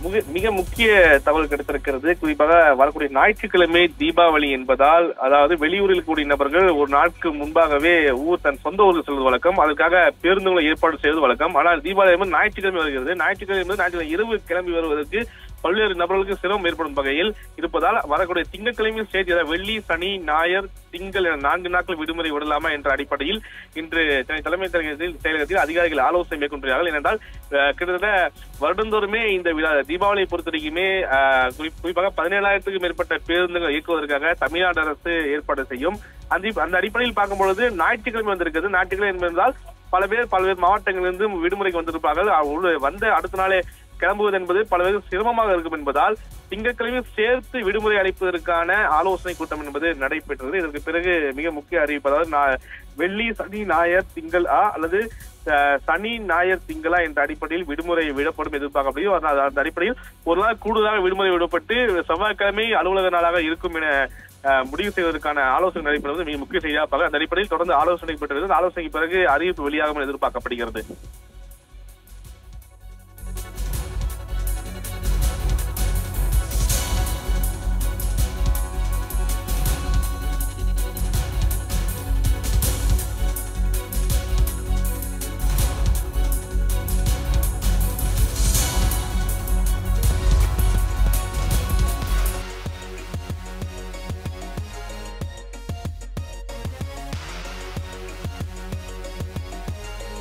முக- மிக முக்கிய தகவல் கிடைத்திருக்கிறது குறிப்பாக வரக்கூடிய ஞாயிற்றுக்கிழமை தீபாவளி என்பதால் அதாவது வெளியூரில் கூடிய நபர்கள் ஒரு நாட்கு முன்பாகவே ஊர் தன் சொந்த ஊருக்கு செல்வது வழக்கம் அதற்காக பேருந்துகளை ஏற்பாடு செய்வது வழக்கம் ஆனால் தீபாவளி என்பது ஞாயிற்றுக்கிழமை வருகிறது ஞாயிற்றுக்கிழமை என்பது ஞாயிற்றுக்கிழமை இரவு கிளம்பி வருவதற்கு பல்வேறு நபர்களுக்கு சிரமம் ஏற்படும் வகையில் இருப்பதால் வரக்கூடிய திங்கட்கிழமையும் சேர்த்து அதாவது வெள்ளி சனி ஞாயிறு திங்கள் என நான்கு நாட்கள் விடுமுறை விடலாமா என்ற அடிப்படையில் இன்று சென்னை தலைமை செயலகத்தில் செயலகத்தில் அதிகாரிகள் ஆலோசனை மேற்கொண்டிருக்கிறார்கள் ஏனென்றால் அஹ், கிட்டத்தட்ட வருடந்தோறுமே இந்த விழா தீபாவளியை பொறுத்த வரைக்குமே அஹ், குறி- குறிப்பாக பதினேழாயிரத்துக்கும் மேற்பட்ட பேருந்துகள் இயக்குவதற்காக தமிழ்நாடு அரசு ஏற்பாடு செய்யும் அந்த அந்த அடிப்படையில் பார்க்கும் பொழுது ஞாயிற்றுக்கிழமை வந்திருக்கிறது ஞாயிற்றுக்கிழமை என்பதால் பல பேர் பல்வேறு மாவட்டங்களிலிருந்து விடுமுறைக்கு வந்திருப்பார்கள் அவர்கள் வந்த அடுத்த நாளே கிளம்புவது என்பது பல பேருக்கு சிரமமாக இருக்கும் என்பதால் திங்கட்கிழமை சேர்த்து விடுமுறை அளிப்பதற்கான ஆலோசனை கூட்டம் என்பது நடைபெற்றது இதற்கு பிறகு மிக முக்கிய அறிவிப்பு அதாவது நா- வெள்ளி சனி ஞாயிறு திங்கள் ஆ அல்லது அஹ், சனி ஞாயிறு திங்களா என்ற அடிப்படையில் விடுமுறை விடப்படும் எதிர்பார்க்கப்படுகிறது அதனால் அந்த அடிப்படையில் ஒரு நாள் கூடுதலாக விடுமுறை விடப்பட்டு செவ்வாய்க்கிழமை அலுவலக நாளாக இருக்கும் என அஹ், முடிவு செய்வதற்கான ஆலோசனை நடைபெறுவது மிக முக்கிய செய்தியாக பார்க்க அந்த அடிப்படையில் தொடர்ந்து ஆலோசனை பெற்றது ஆலோசனைக்கு பிறகு அறிவிப்பு வெளியாகும் என எதிர்பார்க்கப்படுகிறது